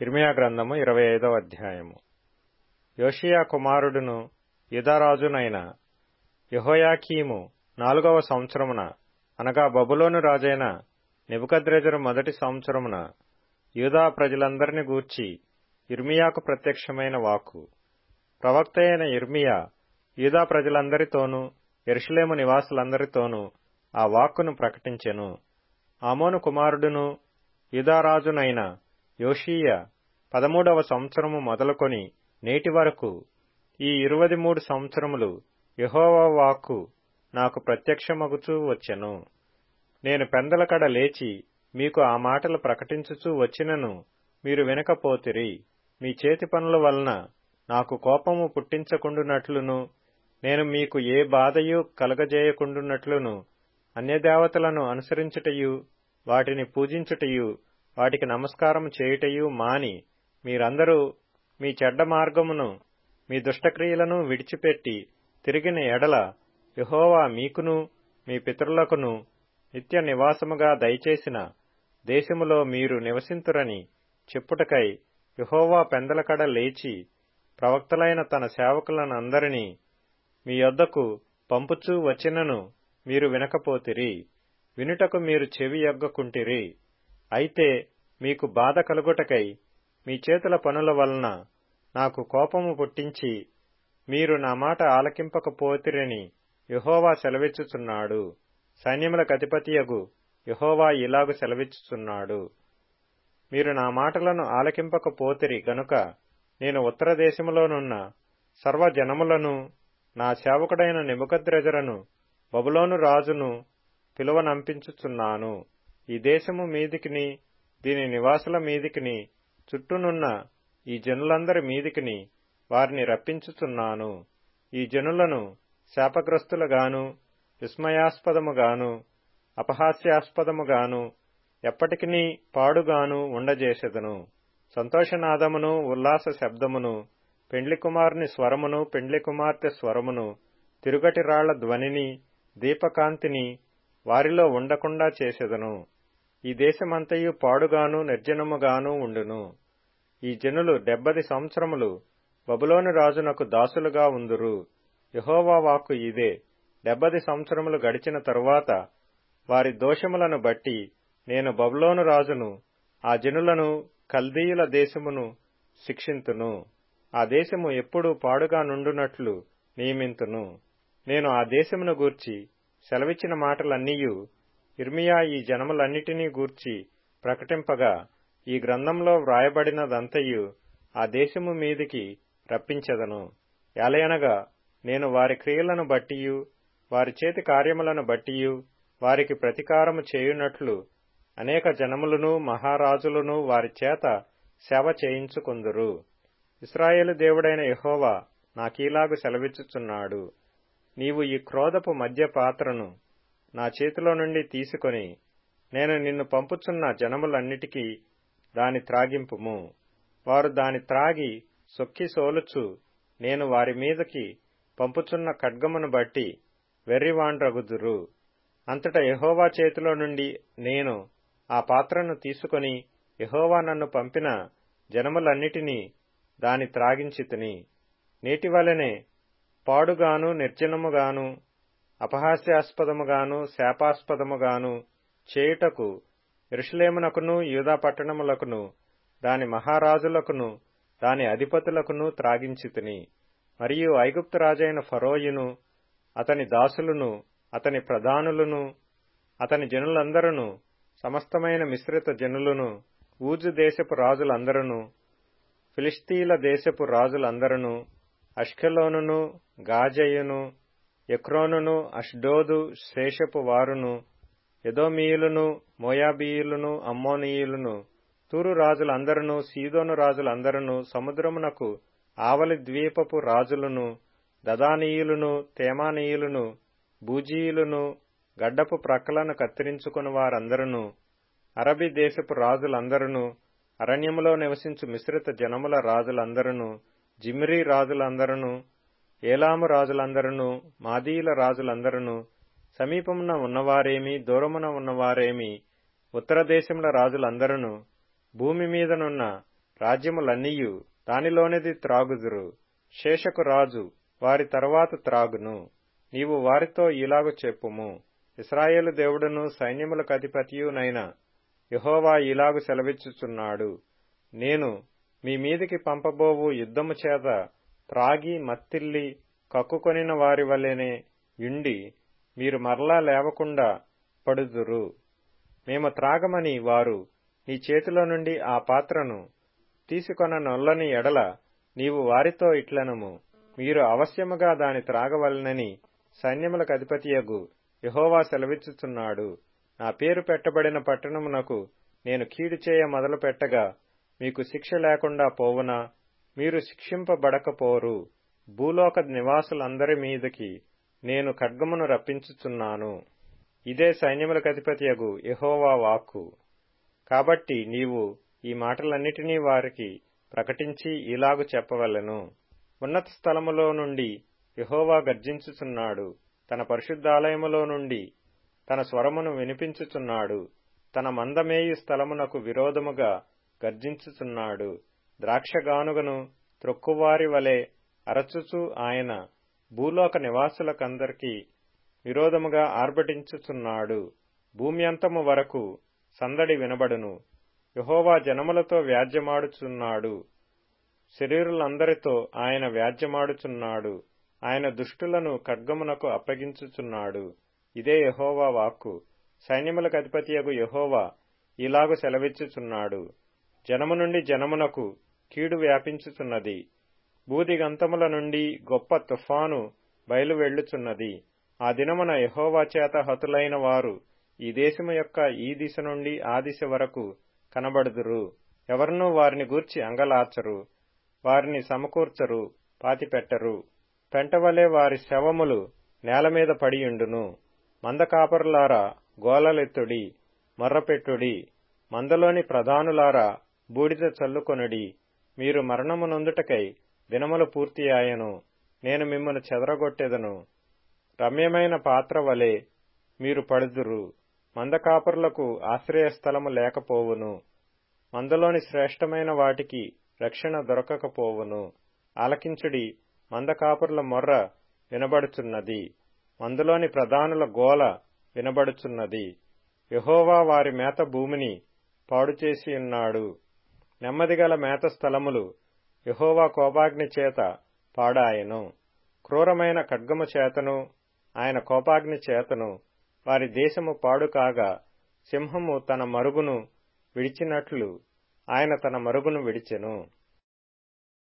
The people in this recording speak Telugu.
ఇర్మియా గ్రంథము ఇరవై ఐదవ అధ్యాయము యోషియా కుమారుడును యుధరాజునైన యెహోయాకీము నాలుగవ సంవత్సరమున అనగా బబులోను రాజైన నెబుకద్రెజరు మొదటి సంవత్సరమున యూదా ప్రజలందరిని గూర్చి ఇర్మియాకు ప్రత్యక్షమైన వాక్కు ప్రవక్త అయిన ఇర్మియా యూదా ప్రజలందరితోనూ ఎరుషలేము నివాసులందరితోనూ ఆ వాక్కును ప్రకటించెను ఆమోను కుమారుడును యూదారాజునైన యోషీయ పదమూడవ సంవత్సరము మొదలుకొని నేటి వరకు ఈ ఇరువది మూడు సంవత్సరములు యెహోవా వాక్కు నాకు ప్రత్యక్షమగుచూ వచ్చెను నేను పెందలకడ లేచి మీకు ఆ మాటలు ప్రకటించుచూ వచ్చినను మీరు వినకపోతిరి మీ చేతి పనుల వలన నాకు కోపము పుట్టించకుండునట్లును నేను మీకు ఏ బాధయు కలగజేయకుండునట్లును అన్యదేవతలను అనుసరించుటయు వాటిని పూజించుటయు వాటికి నమస్కారం చేయుటయు మాని మీరందరూ మీ చెడ్డ మార్గమును మీ దుష్టక్రియలను విడిచిపెట్టి తిరిగిన ఎడల యహోవా మీకును మీ పితరులకును నిత్య నివాసముగా దయచేసిన దేశములో మీరు నివసింతురని చెప్పుటకై యహోవా పెందలకడ లేచి ప్రవక్తలైన తన సేవకులనందరినీ మీ యొద్దకు పంపుచూ వచ్చినను మీరు వినకపోతిరి వినుటకు మీరు చెవి యొగ్గకుంటిరి అయితే మీకు బాధ కలుగుటకై మీ చేతుల పనుల వలన నాకు కోపము పుట్టించి మీరు నా మాట ఆలకింపకపోతిరని యహోవా సెలవిచ్చుచున్నాడు సైన్యములకు అధిపతియగు యహోవా ఇలాగు సెలవిచ్చుచున్నాడు మీరు నా మాటలను ఆలకింపకపోతిరి గనుక నేను ఉత్తర దేశములోనున్న సర్వజనములను నా సేవకుడైన నిముకద్రెజరను బబులోను రాజును పిలువనంపించుచున్నాను ఈ దేశము మీదికిని దీని నివాసుల మీదికిని చుట్టూనున్న ఈ జనులందరి మీదికిని వారిని రప్పించుచున్నాను ఈ జనులను శాపగ్రస్తులుగాను విస్మయాస్పదముగాను అపహాస్యాస్పదముగాను ఎప్పటికినీ పాడుగాను ఉండజేసెదను సంతోషనాదమును ఉల్లాస శబ్దమును పెండ్లి కుమారుని స్వరమును పెండ్లి కుమార్తె స్వరమును తిరుగటి రాళ్ల ధ్వనిని దీపకాంతిని వారిలో ఉండకుండా చేసెదను ఈ దేశమంతయు పాడుగాను నిర్జనముగాను ఉండును ఈ జనులు డెబ్బది సంవత్సరములు బబులోని రాజునకు దాసులుగా ఉందురు యహోవా వాక్కు ఇదే డెబ్బది సంవత్సరములు గడిచిన తరువాత వారి దోషములను బట్టి నేను బబులోను రాజును ఆ జనులను కల్దీయుల దేశమును శిక్షింతును ఆ దేశము ఎప్పుడు పాడుగా నుండునట్లు నియమింతును నేను ఆ దేశమును గూర్చి సెలవిచ్చిన మాటలన్నీయు ఇర్మియా ఈ జనములన్నిటినీ గూర్చి ప్రకటింపగా ఈ గ్రంథంలో వ్రాయబడినదంతయు ఆ దేశము మీదికి రప్పించదను ఎలయనగా నేను వారి క్రియలను బట్టియు వారి చేతి కార్యములను బట్టియు వారికి ప్రతీకారము చేయునట్లు అనేక జనములను మహారాజులను వారి చేత సేవ చేయించుకుందురు ఇస్రాయేలు దేవుడైన యహోవా నాకీలాగు సెలవిచ్చుచున్నాడు నీవు ఈ క్రోధపు మధ్య పాత్రను నా చేతిలో నుండి తీసుకొని నేను నిన్ను పంపుచున్న జనములన్నిటికీ దాని త్రాగింపుము వారు దాని త్రాగి సొక్కి సోలుచు నేను వారి మీదకి పంపుచున్న ఖడ్గమును బట్టి వెర్రివాండ్రగుదురు అంతటా యహోవా చేతిలో నుండి నేను ఆ పాత్రను తీసుకొని యహోవా నన్ను పంపిన జనములన్నిటినీ దాని త్రాగించితిని నేటి వలనే పాడుగాను నిర్జనముగాను అపహాస్యాస్పదముగాను శాపాస్పదముగాను చేయుటకు ఇరుషులేమునకును యూదా పట్టణములకును దాని మహారాజులకును దాని అధిపతులకును త్రాగించితిని మరియు ఐగుప్తు రాజైన ఫరోయును అతని దాసులను అతని ప్రధానులను అతని జనులందరూ సమస్తమైన మిశ్రిత జనులను ఊజు దేశపు రాజులందరూ ఫిలిస్తీన్ల దేశపు రాజులందరూ అష్కెలోనును గాజయును ఎక్రోనును అష్డోదు శేషపు వారును ఎదోమీయులను మోయాబీయులను అమ్మోనీయులను తూరు రాజులందరూ సీదోను రాజులందరూ సముద్రమునకు ఆవలి ద్వీపపు రాజులను దదానీయులను తేమానీయులను బూజీయులను గడ్డపు ప్రక్కలను కత్తిరించుకుని వారందరూ అరబీ దేశపు రాజులందరూ అరణ్యములో నివసించు మిశ్రిత జనముల రాజులందరూ జిమ్రీ రాజులందరూ ఏలాము రాజులందరూ మాదీయుల రాజులందరూ సమీపమున ఉన్నవారేమి దూరమున ఉన్నవారేమి ఉత్తర దేశముల రాజులందరూ భూమి మీదనున్న రాజ్యములన్నీయు దానిలోనిది త్రాగుదురు శేషకు రాజు వారి తరువాత త్రాగును నీవు వారితో ఇలాగు చెప్పుము ఇస్రాయేలు దేవుడును సైన్యములకు అధిపతియునైన యహోవా ఇలాగు సెలవిచ్చుచున్నాడు నేను మీ మీదికి పంపబోవు యుద్ధము చేత త్రాగి మత్తిల్లి కక్కుకొనిన వారి వలెనే యుండి మీరు మరలా లేవకుండా పడుదురు మేము త్రాగమని వారు నీ చేతిలో నుండి ఆ పాత్రను తీసుకొన నొల్లని ఎడల నీవు వారితో ఇట్లనము మీరు అవశ్యముగా దాని త్రాగవలనని సైన్యములకు అధిపతియగు యహోవా సెలవిచ్చుచున్నాడు నా పేరు పెట్టబడిన పట్టణమునకు నేను కీడు చేయ మొదలు పెట్టగా మీకు శిక్ష లేకుండా పోవునా మీరు శిక్షింపబడకపోరు భూలోక నివాసులందరి మీదకి నేను ఖడ్గమును రప్పించుచున్నాను ఇదే సైన్యములకు అధిపతియగు యహోవా వాక్కు కాబట్టి నీవు ఈ మాటలన్నిటినీ వారికి ప్రకటించి ఇలాగు చెప్పవలెను ఉన్నత స్థలములో నుండి యహోవా గర్జించుచున్నాడు తన పరిశుద్ధాలయములో నుండి తన స్వరమును వినిపించుచున్నాడు తన మందమేయు స్థలమునకు విరోధముగా గర్జించుచున్నాడు ద్రాక్షగానుగను త్రొక్కువారి వలె అరచుచు ఆయన భూలోక నివాసులకందరికీ విరోధముగా ఆర్భటించుచున్నాడు భూమి అంతము వరకు సందడి వినబడును యహోవా జనములతో వ్యాజ్యమాడుచున్నాడు శరీరులందరితో ఆయన వ్యాజ్యమాడుచున్నాడు ఆయన దుష్టులను ఖడ్గమునకు అప్పగించుచున్నాడు ఇదే యహోవా వాక్కు సైన్యములకు అధిపతియగు యహోవా ఇలాగు సెలవిచ్చుచున్నాడు జనము నుండి జనమునకు కీడు వ్యాపించుచున్నది బూదిగంతముల నుండి గొప్ప తుఫాను బయలువెళ్లుచున్నది ఆ దినమున యహోవా చేత హతులైన వారు ఈ దేశము యొక్క ఈ దిశ నుండి ఆ దిశ వరకు కనబడుదురు ఎవరినూ వారిని గూర్చి అంగలార్చరు వారిని సమకూర్చరు పాతిపెట్టరు పెంటవలే వారి శవములు నేలమీద పడియుండును మందకాపరులారా గోలలెత్తుడి మొర్రపెట్టుడి మందలోని ప్రధానులారా బూడిద చల్లుకొనుడి మీరు మరణమునొందుటకై దినములు పూర్తి ఆయను నేను మిమ్మను చెదరగొట్టెదను రమ్యమైన పాత్ర వలె మీరు పడుదురు మందకాపరులకు ఆశ్రయస్థలము లేకపోవును మందలోని శ్రేష్టమైన వాటికి రక్షణ దొరకకపోవును ఆలకించుడి మందకాపురుల మొర్ర వినబడుచున్నది మందులోని ప్రధానుల గోల వినబడుచున్నది యహోవా వారి మేత భూమిని పాడుచేసి ఉన్నాడు నెమ్మదిగల మేత స్థలములు యహోవా కోపాగ్ని చేత పాడాయను క్రూరమైన ఖడ్గము చేతను ఆయన కోపాగ్ని చేతను వారి దేశము పాడు కాగా సింహము తన మరుగును విడిచినట్లు ఆయన తన మరుగును విడిచెను